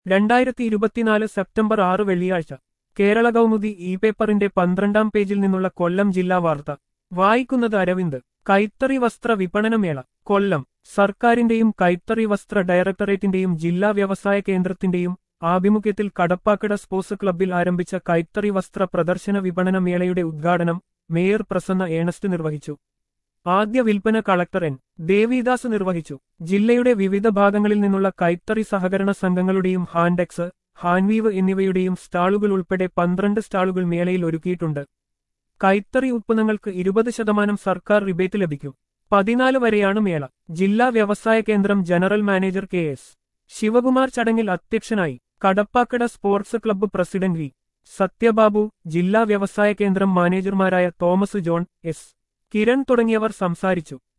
രണ്ടായിരത്തി ഇരുപത്തിനാല് സെപ്റ്റംബർ ആറ് വെള്ളിയാഴ്ച കേരള കൗമുദി ഇ പേപ്പറിന്റെ പന്ത്രണ്ടാം പേജിൽ നിന്നുള്ള കൊല്ലം ജില്ലാ വാർത്ത വായിക്കുന്നത് അരവിന്ദ് കൈത്തറി വസ്ത്ര വിപണനമേള കൊല്ലം സർക്കാരിന്റെയും കൈത്തറി വസ്ത്ര ഡയറക്ടറേറ്റിന്റെയും ജില്ലാ വ്യവസായ കേന്ദ്രത്തിന്റെയും ആഭിമുഖ്യത്തിൽ കടപ്പാക്കട സ്പോർട്സ് ക്ലബ്ബിൽ ആരംഭിച്ച കൈത്തറി വസ്ത്ര പ്രദർശന വിപണന മേളയുടെ ഉദ്ഘാടനം മേയർ പ്രസന്ന ഏണസ്റ്റ് നിർവഹിച്ചു ആദ്യ വിൽപ്പന കളക്ടർ എൻ ദേവിദാസ് നിർവഹിച്ചു ജില്ലയുടെ വിവിധ ഭാഗങ്ങളിൽ നിന്നുള്ള കൈത്തറി സഹകരണ സംഘങ്ങളുടെയും ഹാൻഡെക്സ് ഹാൻവീവ് എന്നിവയുടെയും സ്റ്റാളുകൾ ഉൾപ്പെടെ പന്ത്രണ്ട് സ്റ്റാളുകൾ മേളയിൽ ഒരുക്കിയിട്ടുണ്ട് കൈത്തറി ഉത്പന്നങ്ങൾക്ക് ഇരുപത് ശതമാനം സർക്കാർ റിബേറ്റ് ലഭിക്കും പതിനാല് വരെയാണ് മേള ജില്ലാ വ്യവസായ കേന്ദ്രം general manager K S Sivakumar ചടങ്ങിൽ അധ്യക്ഷനായി Kadappakada sports club president V Sathyababu ജില്ലാ വ്യവസായ കേന്ദ്രം മാനേജർമാരായ തോമസ് ജോൺ എസ് കിരൺ തുടങ്ങിയവർ സംസാരിച്ചു